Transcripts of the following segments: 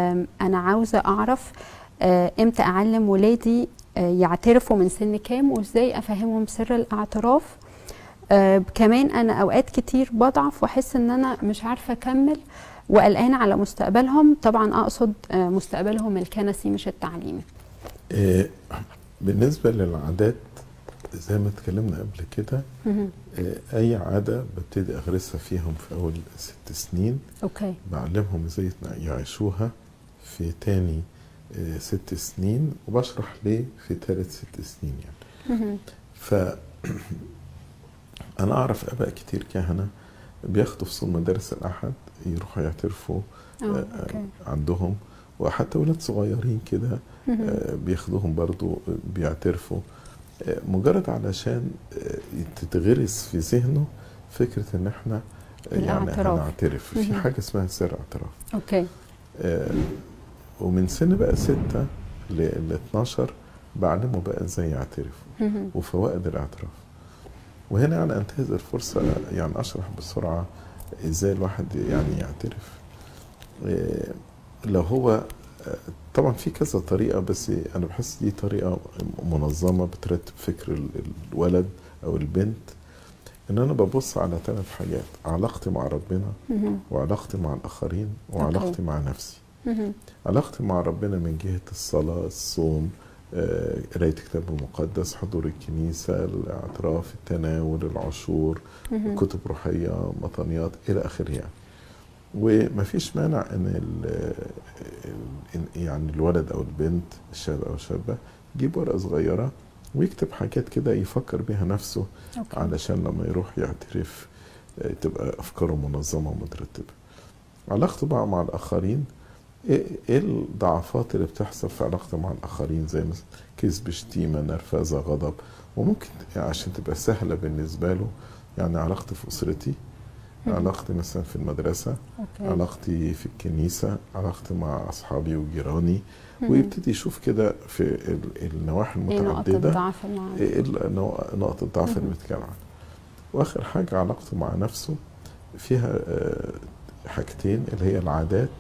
آم، انا عاوزه اعرف آه، امتى اعلم ولادي آه، يعترفوا من سن كام وازاي افهمهم سر الاعتراف آه، كمان انا اوقات كتير بضعف واحس ان انا مش عارفه اكمل وقلقانه على مستقبلهم طبعا اقصد آه، مستقبلهم الكنسي مش التعليمي آه، بالنسبة للعادات زي ما اتكلمنا قبل كده مهم. آه، أي عادة ببتدي أغرسها فيهم في أول ست سنين اوكي بعلمهم ازاي يعيشوها في تاني آه، ست سنين وبشرح ليه في تالت ست سنين يعني مهم. ف أنا أعرف آباء كتير كهنة بياخدوا في صوم مدارس الأحد يروحوا يعترفوا اه آه، اوكي عندهم وحتى ولاد صغيرين كده مهم. آه، بياخدوهم برضو بيعترفوا آه، مجرد علشان آه، تتغرس في ذهنه فكرة ان احنا آه، يعني الاعتراف. هنعترف في مهم. حاجة اسمها سر اعتراف اوكي آه، ومن سن بقى ستة ل 12 بعلمه بقى ازاي يعترف مهم. وفوائد الاعتراف وهنا انا انتهز الفرصة يعني اشرح بسرعة ازاي الواحد يعني يعترف آه، لو هو آه، طبعا في كذا طريقة بس أنا بحس دي طريقة منظمة بترتب فكر ال- الولد أو البنت إن أنا ببص على ثلاث حاجات علاقتي مع ربنا مهم. وعلاقتي مع الآخرين وعلاقتي أوكي. مع نفسي مهم. علاقتي مع ربنا من جهة الصلاة الصوم آه، قراية الكتاب المقدس حضور الكنيسة الاعتراف التناول العشور مهم. كتب روحية مطنيات إلى آخره يعني ومفيش مانع ان ال- ال- يعني الولد او البنت الشاب او الشابه يجيب ورقه صغيره ويكتب حاجات كده يفكر بيها نفسه اوكي علشان لما يروح يعترف آه، تبقى افكاره منظمه ومترتبه علاقته بقى مع الاخرين ايه إيه الضعفات اللي بتحصل في علاقته مع الاخرين زي مثلا كذب شتيمه نرفزه غضب وممكن عشان تبقى سهله بالنسبه له يعني علاقتي في اسرتي مهم. علاقتي مثلا في المدرسه اوكي علاقتي في الكنيسة علاقتي مع أصحابي وجيراني مهم. ويبتدي يشوف كده في ال- النواحي ايه نقط المتعددة الضعف اللي عنده ايه النوع- نقط الضعف اللي مهم. بيتكلم عنها واخر حاجة علاقته مع نفسه فيها آه، حاجتين اللي هي العادات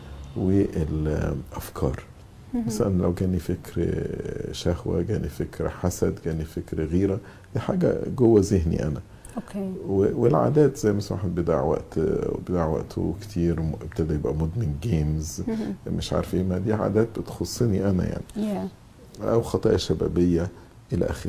والأفكار مهم. مثلا لو جاني فكر شهوة جاني فكر حسد جاني فكر غيرة دي حاجة جوه ذهني أنا اوكي و- والعادات زي مثلا واحد بيضيع وقت بيضيع وقته كتير م- ابتدى يبقى مدمن جيمز مهم. مش عارف ايه ما دي عادات بتخصني انا يعني يا او خطايا شبابيه الى اخره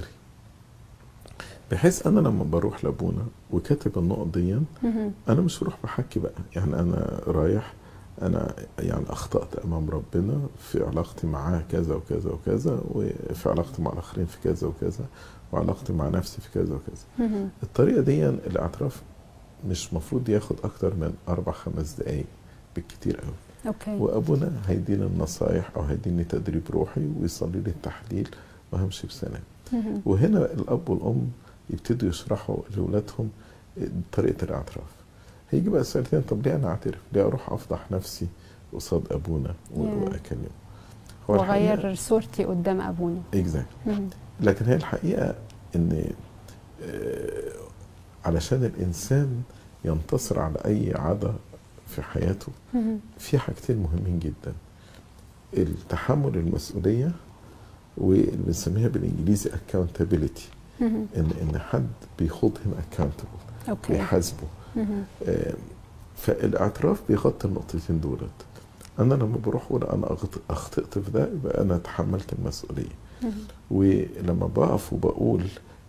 بحيث انا لما بروح لابونا وكاتب النقط دي مهم. انا مش بروح بحكي بقى يعني انا رايح انا يعني اخطات امام ربنا في علاقتي معاه كذا وكذا وكذا وفي علاقتي مع الاخرين في كذا وكذا وعلاقتي مع نفسي في كذا وكذا مهم. الطريقة دي الاعتراف مش مفروض ياخد أكتر من أربع خمس دقايق بالكتير قوي اوكي وأبونا هيديني النصايح أو هيديني تدريب روحي ويصلي لي التحليل وهمشي بسلام مهم. وهنا الأب والأم يبتدوا يشرحوا لأولادهم طريقة الاعتراف هيجي بقى سؤالتين طب ليه أنا أعترف؟ ليه أروح أفضح نفسي قصاد أبونا و- Yeah. وأكلمه؟ هو الحقيقة- واغير صورتي قدام ابونا exactly. مهم. لكن هي الحقيقة إن آه، علشان الإنسان ينتصر على أي عادة في حياته مهم. في حاجتين مهمين جدا التحمل المسؤولية واللي بنسميها بالإنجليزي accountability مهم. إن إن حد بيخوض هنا accountable اوكي بيحاسبه مهم. آه، فالاعتراف بيغطي النقطتين دولت انا لما بروح اقول انا أغط- اخطات في ده يبقى انا تحملت المسؤوليه مهم. ولما بقف وبقول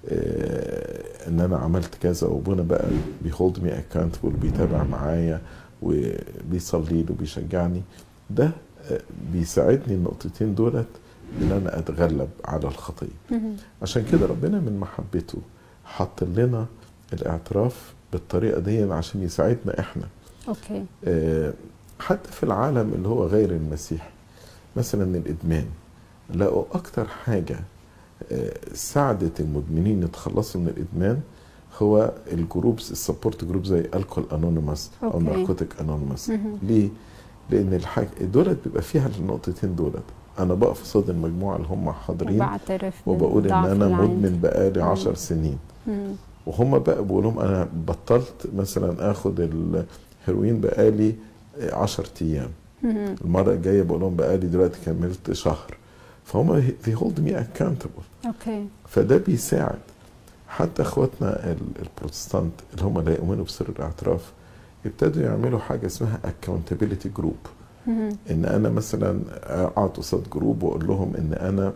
آه، ان انا عملت كذا وابونا بقى بيهولد مي اكاونتبل بيتابع معايا وبيصلي لي وبيشجعني ده آه، بيساعدني النقطتين دولت ان انا اتغلب على الخطيه مهم. عشان كده ربنا من محبته حط لنا الاعتراف بالطريقه دي عشان يساعدنا احنا اوكي آه، حتى في العالم اللي هو غير المسيحي مثلا الادمان لقوا اكتر حاجه آه، ساعدت المدمنين يتخلصوا من الادمان هو الجروبز السبورت جروب زي الكول انونيموس او أوكي. ناركوتيك انونيموس مهم. ليه؟ لان الحاجة دولت بيبقى فيها النقطتين دولت انا بقف قصاد المجموعه اللي هم حاضرين وبعترف وبقول ان بالضعف انا اللي عندي. مدمن بقالي مم. عشر سنين مم. وهم بقى بقول لهم انا بطلت مثلا اخد الهيروين بقالي 10 ايام مهم. المره الجايه بقول لهم بقالي دلوقتي كملت شهر فهم they hold me accountable اوكي فده بيساعد حتى اخواتنا ال- البروتستانت اللي هم لا يؤمنوا بسر الاعتراف ابتدوا يعملوا حاجه اسمها accountability group مهم. ان انا مثلا اقعد قصاد جروب واقول لهم ان انا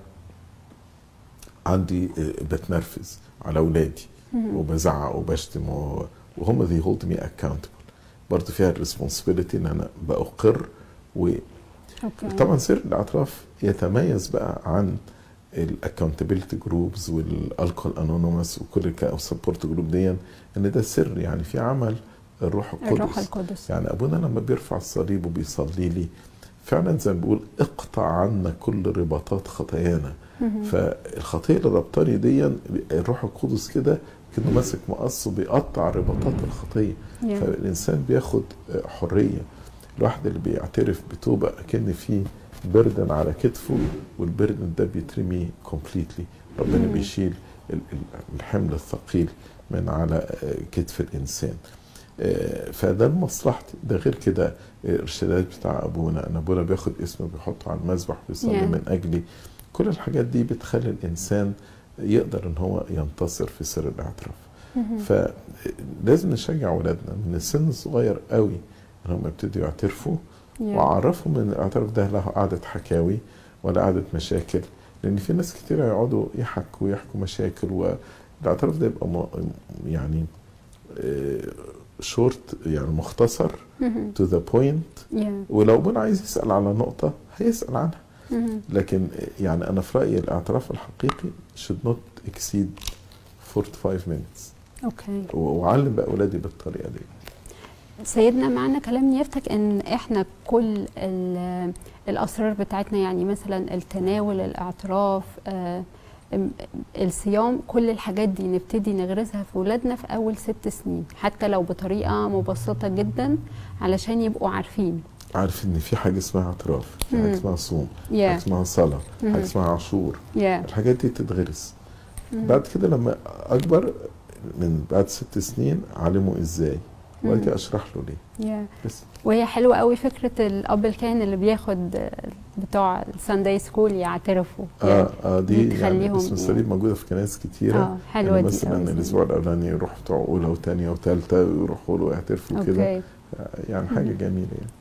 عندي آه، بتنرفز على اولادي مهم. وبزعق وبشتم و- وهم they hold me accountable برضه فيها الريسبونسبيلتي ان انا باقر اوكي وطبعا سر الاعتراف يتميز بقى عن الاكونتابيلتي جروبز والالكول انونيمس وكل السبورت جروب دي ان ده سر يعني في عمل الروح القدس الروح القدس يعني ابونا لما بيرفع الصليب وبيصلي لي فعلا زي ما بيقول اقطع عنا كل رباطات خطايانا مهم. فالخطيه اللي ربطاني دي الروح القدس كده كانه ماسك مقص وبيقطع رباطات الخطيه Yeah. فالانسان بياخد حريه الواحد اللي بيعترف بتوبه اكن في بردن على كتفه والبردن ده بيترمي كومبليتلي ربنا مم. بيشيل ال- ال- الحمل الثقيل من على آه، كتف الانسان آه، فده لمصلحتي ده غير كده الارشادات بتاع ابونا ان ابونا بياخد اسمه بيحطه على المذبح ويصلي Yeah. من اجلي كل الحاجات دي بتخلي الانسان يقدر ان هو ينتصر في سر الاعتراف مهم. فلازم نشجع اولادنا من السن الصغير قوي ان هم يبتدوا يعترفوا Yeah. واعرفهم ان الاعتراف ده له قعده حكاوي ولا قعده مشاكل لان في ناس كتير يقعدوا يحكوا ويحكوا مشاكل والاعتراف ده يبقى م- يعني شورت يعني مختصر مهم. تو ذا بوينت Yeah. ولو ابونا عايز يسال على نقطه هيسال عنها مهم. لكن يعني انا في رايي الاعتراف الحقيقي should not exceed 45 minutes اوكي و- واعلم بقى اولادي بالطريقه دي سيدنا معنا كلام نيفتك ان احنا كل ال- الاسرار بتاعتنا يعني مثلا التناول الاعتراف آه، ام- الصيام كل الحاجات دي نبتدي نغرسها في ولادنا في اول ست سنين حتى لو بطريقه مبسطه جدا علشان يبقوا عارفين عارف ان في حاجه اسمها اعتراف في حاجه مم. اسمها صوم حاجه يا اسمها صلاه مم. حاجه اسمها عاشور يا الحاجات دي تتغرس بعد كده لما اكبر من بعد ست سنين اعلمه ازاي وبعد مم. كده اشرح له ليه يا بس وهي حلوه قوي فكره الاب الكاهن اللي بياخد آه، بتوع السانداي سكول يعترفوا اه اه دي يعني بتخليهم اسم الصليب موجوده في كنائس كتيره اه حلوه يعني دي مثلا قوي. الاسبوع الاولاني يروح بتوع اولى وثانيه وثالثه ويروحوا له يعترفوا كده اوكي يعني حاجه جميله يعني